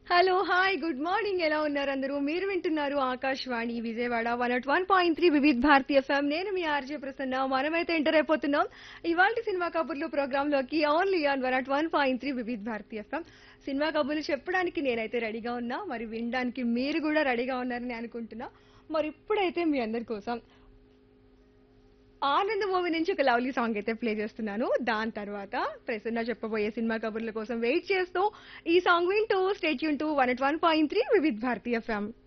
hello hi good morning ఎలా ఉన్నారు అందరూ మీరు వింటున్నారు Akashvani Vijayawada one at one point three Vividh Bharati FM నేను మీ ఆర్జే ప్రసన్న మనమైతే ఎంటర్ అయిపోతున్నాం ఇవాళ సినిమా కబుర్లు ప్రోగ్రామ్ లోకి only on one at one point three Vividh Bharati FM cinema కబుర్లు చెప్పడానికి నేనైతే రెడీగా ఉన్నా మరి వినడానికి మీరు కూడా రెడీగా ఉన్నారని అనుకుంటున్నా మరి ఇప్పుడైతే మీ అందరి కోసం ఆనంద్ మూవీ నుంచి ఒక లవ్లీ సాంగ్ అయితే ప్లే చేస్తున్నాను దాని తర్వాత ప్రసన్న చెప్పబోయే సినిమా కబుర్ల కోసం వెయిట్ చేస్తూ ఈ సాంగ్ వింటూ స్టేట్ యూన్ to one eight one point three Vividh Bharati FM